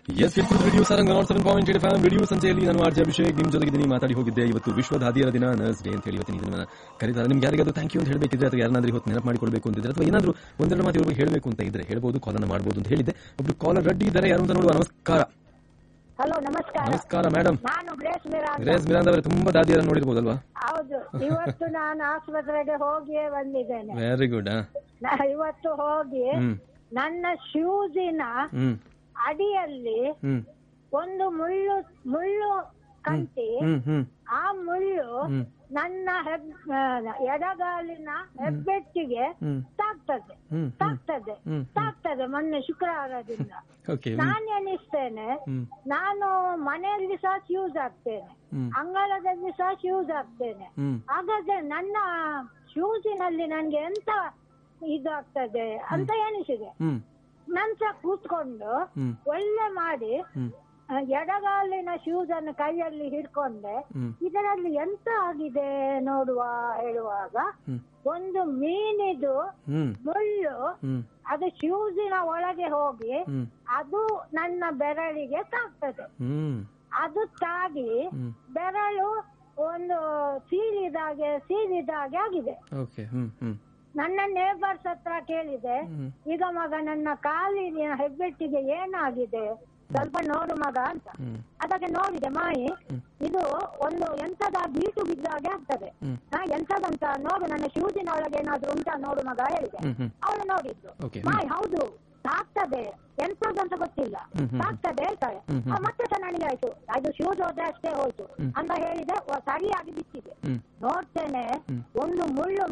S video Sarang nought seven point eight FM video ಸಂಜೆಯಲ್ಲಿ ನಾನು RJ Abhishek ನಿಮ್ ಜೊತೆಗಿದ್ದೀನಿ ಮಾತಾಡಿ ಹೋಗಿದ್ದೆ ಇವತ್ತು ವಿಶ್ವ ದಾದಿಯರ ದಿನ ನರ್ಸ್ ಡೇ ಅಂತ ಹೇಳಿ ಇವತ್ತಿನ ಇದನ್ನ ಕರೀತಾರೆ ನಿಮ್ಗೆ ಯಾರಿಗಾದ್ರೂ ಥ್ಯಾಂಕ್ ಯು ಅಂತ ಹೇಳಬೇಕಿದ್ರೆ ಅಥವಾ ಯಾರನ್ನಾದ್ರೂ ಇವತ್ತು ನೆನಪು ಮಾಡಿಕೊಳ್ಬೇಕು ಅಂತಿದ್ರೆ ಅಥವಾ ಏನಾದ್ರೂ ಒಂದೆರಡು ಮಾತು ಇವ್ರಿಗೆ ಹೇಳಬೇಕು ಅಂತ ಇದ್ರೆ ಹೇಳ್ಬೋದು ಕಾಲನ್ನ ಮಾಡಬಹುದು ಅಂತ ಹೇಳಿದ್ದೆ ಒಬ್ರು ಕಾಲರ್ ರೆಡ್ಡಿ ಇದ್ದಾರೆ ಯಾರು ಅಂತ ನೋಡುವ ನಮಸ್ಕಾರ ಹಲೋ ನಮಸ್ಕಾರ ನಮಸ್ಕಾರ ಮೇಡಮ್ ನಾನು ಗ್ರೇಸ್ ಮೀರಾ ಅಂತ. ಗ್ರೇಸ್ ಮಿರಾಂದ್ ಅವರೇ ತುಂಬಾ ದಾದಿಯರನ್ನು ನೋಡಿರ್ಬೋದಲ್ವಾ ಹೌದು ಇವತ್ತು ನಾನು ಆಸ್ಪತ್ರೆಗೆ ಹೋಗಿಯೇ ಬಂದಿದ್ದೇನೆ ವೆರಿ ಗುಡ್ ನಾ ಇವತ್ತು ಹೋಗಿ ಹ್ಮ್ ನನ್ನ ಶೂಸಿನ ಹ್ಮ್ ಅಡಿಯಲ್ಲಿ ಹ್ಮ್ ಒಂದು ಮುಳ್ಳು ಮುಳ್ಳು ಕಂಟಿ ಹ್ಮ್ ಹ್ಮ್ ಆ ಮುಳ್ಳು ಹ್ಮ್ ನನ್ನ ಹೆಬ್ ಆ, ಎಡಗಾಲಿನ ಹೆಬ್ಬೆಟ್ಟಿಗೆ ಹ್ಮ್ ತಾಗ್ತದೆ ಹ್ಮ್ ತಾಗ್ತದೆ ಹ್ಮ್ ತಾಗ್ತದೆ ಮೊನ್ನೆ ಶುಕ್ರವಾರದಿಂದ ಓಕೆ ನಾನು ಎನಿಸ್ತೇನೆ ಹ್ಮ್ ನಾನು ಮನೆಯಲ್ಲಿ ಸಹ ಯೂಸ್ ಆಗ್ತೇನೆ ಹ್ಮ್ ಅಂಗಳದಲ್ಲಿ ಸಹ ಯೂಸ್ ಆಗ್ತೇನೆ ಹ್ಮ್ ಹಾಗಾದ್ರೆ ನನ್ನ ಶೂಸಿನಲ್ಲಿ ನನ್ಗೆ ಎಂತ ಇದಾಗ್ತದೆ ಅಂತ ಎನಿಸಿದೆ ಹ್ಮ್ ನಂತರ ಕೂತ್ಕೊಂಡು ಹ್ಮ್ ಒಳ್ಳೆ ಮಾಡಿ ಹ್ಮ್ ಆ, ಎಡಗಾಲಿನ ಶೂಸ್ ಅನ್ನು ಕೈಯಲ್ಲಿ ಹಿಡ್ಕೊಂಡೆ ಹ್ಮ್ ಇದರಲ್ಲಿ ಎಂತ ಆಗಿದೆ ನೋಡುವ ಹೇಳುವಾಗ ಹ್ಮ್ ಒಂದು ಮೀನಿದು ಹ್ಮ್ ಮುಳ್ಳು ಹ್ಮ್ ಅದು ಶೂಸಿನ ಒಳಗೆ ಹೋಗಿ ಹ್ಮ್ ಅದು ನನ್ನ ಬೆರಳಿಗೆ ತಾಗ್ತದೆ ಹ್ಮ್ ಅದು ತಾಗಿ ಹ್ಮ್ ಬೆರಳು ಒಂದು ಸೀಲಿದಾಗೆ ಸೀಲಿದಾಗೆ ಆಗಿದೆ ಓಕೆ ಹ್ಮ್ ಹ್ಮ್ ನನ್ನ ನೇಬರ್ಸ್ ಹತ್ರ ಕೇಳಿದೆ ಹ್ಮ್ ಈಗ ಮಗ ನನ್ನ ಕಾಲಿನ ಹೆಬ್ಬೆಟ್ಟಿಗೆ ಏನಾಗಿದೆ ಸ್ವಲ್ಪ ನೋಡು ಮಗ ಅಂತ ಹ್ಮ್ ಅದಕ್ಕೆ ನೋಡಿದೆ ಮಾಯಿ ಇದು ಒಂದು ಎಂತದ ಬೀಟು ಬಿದ್ದಾಗೆ ಆಗ್ತದೆ ಹ್ಮ್. ನಾ ಎಂತದಂತ ನೋಡು ನನ್ನ ಶೂಸಿನ ಒಳಗೆ ಏನಾದ್ರು ಉಂಟಾ ನೋಡು ಮಗ ಹೇಳಿದೆ ಹ್ಮ್ ಹ್ಮ್ ಅವಳು ನೋಡಿದ್ದು ಓಕೆ ಮಾಯ್ ಹೌದು ತಾಗ್ತದೆ ಎಂತದಂತ ಗೊತ್ತಿಲ್ಲ ಹ್ಮ್ ಹ್ಮ್. ತಾಗ್ತದೆ ಹೇಳ್ತಾರೆ ಹ್ಮ್ ಹ್ಮ್. ಆ, ಮತ್ತೆ ಸಹ ನನಗೆ ಆಯ್ತು ಅದು ಶೂಸ್ ಹೋದ್ರೆ ಅಷ್ಟೇ ಹೋಯ್ತು ಹ್ಮ್. ಅಂತ ಹೇಳಿದೆ ಓ, ಸರಿಯಾಗಿ ಬಿಚ್ಚಿದೆ ಹ್ಮ್ ನೋಡ್ತೇನೆ ಹ್ಮ್. ಒಂದು ಮುಳ್ಳು